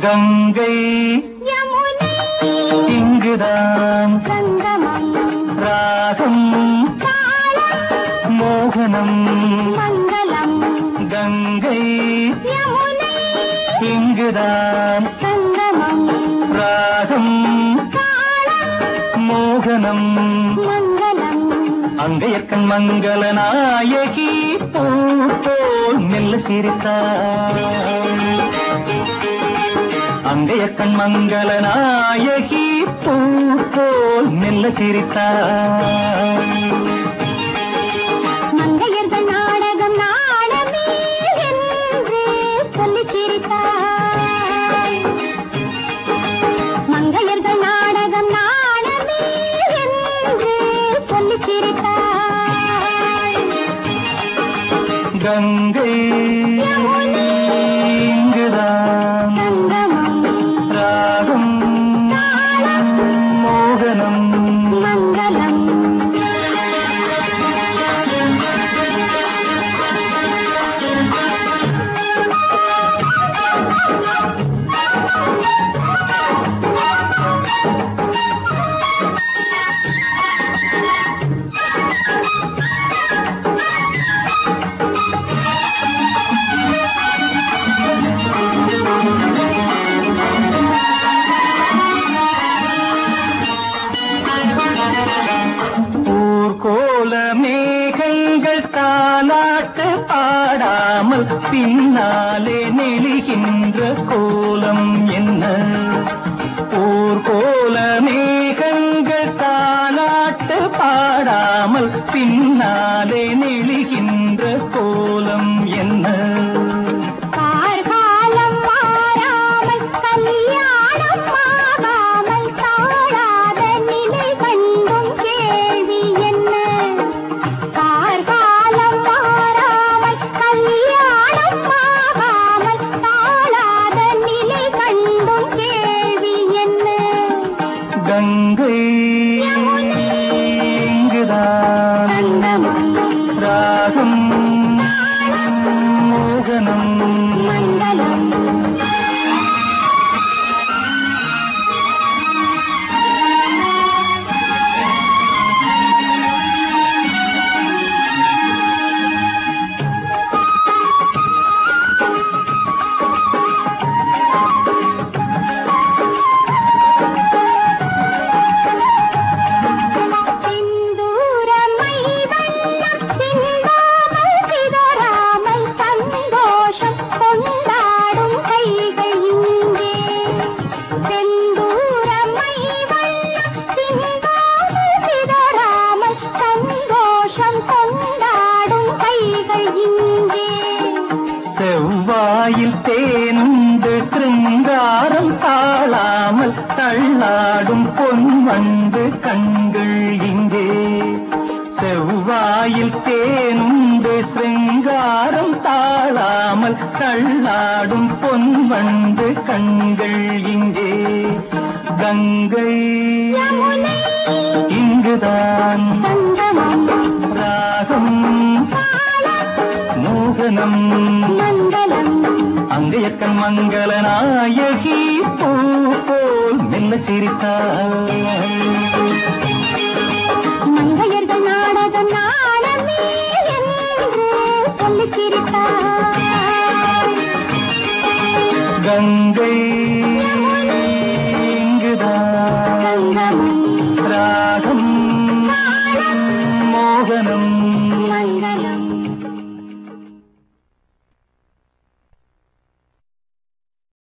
கங்கை யமுனை இங்குதான் சங்கமம் ராகம் தாளம் மோகனம் மங்களம் கங்கை யமுனை இங்குதான் சங்கமம் ராகம் தாளம் மோகனம் மங்களம் அங்கையக்கன் மங்கள நாயகி பூ போல் மெல்ல சிரித்தாள் அங்கையக்கன் மங்கள நாயகி பூ போல் மெல்ல சிரித்தாள் மங்கையர்கள் நாடகம் நாடமே என்று சொல்லி சிரித்தாய் மங்கையர்கள் நாடகம் நாடமே என்று சொல்லி சிரித்தாய் கங்கை யமுனை இங்குதான் சங்கமம் ராகம் தாளம் மோகனம் மங்களம் ஊர்கோல மேகங்கள் தாலாட்டு பாடாமல் பின்னாலே நெளிகின்ற கோலம் என்ன ஊர்கோல மேகங்கள் தாலாட்டு பாடாமல் பின்னாலே நெளிகின்ற கோலம் என்ன கார்காலம் மாறாமல் கல்யாணம் ஆகாமல் தாழாத நிலை கண்டும் கேள்வி என்ன கார்காலம் மாறாமல் கல்யாணம் ஆகாமல் தாழாத நிலை கண்டும் கேள்வி என்ன கங்கை யமுனை இங்குதான் சங்கமம் ராகம் மோகனம் மங்களம் சிந்தூரமை வண்ணம் சிந்தாமல் சிதறாமல் சந்தோஷம் கொண்டாடும் கைகள் இங்கே செந்தூரமை வண்ணம் சிந்தாமல் சிதறாமல் சந்தோஷம் கொண்டாடும் கைகள் இங்கே செவ்வாயில் தேனுண்டு சிருங்காரம் தாழாமல் தள்ளாடும் பொன் வண்டு கண்கள் இங்கே செவ்வாயில் தேனுண்டு சிருங்காரம் தாழாமல் தள்ளாடும் பொன் வண்டு கண்கள் இங்கே கங்கை யமுனை இங்குதான் சங்கமம் ராகம் தாளம் மோகனம் மங்களம் அங்கையக்கன் மங்கள நாயகி பூ போல் மெல்ல சிரித்தாள் மங்கையர்கள் நாடகம் நாடமே என்று சொல்லி சிரித்தாய் கங்கை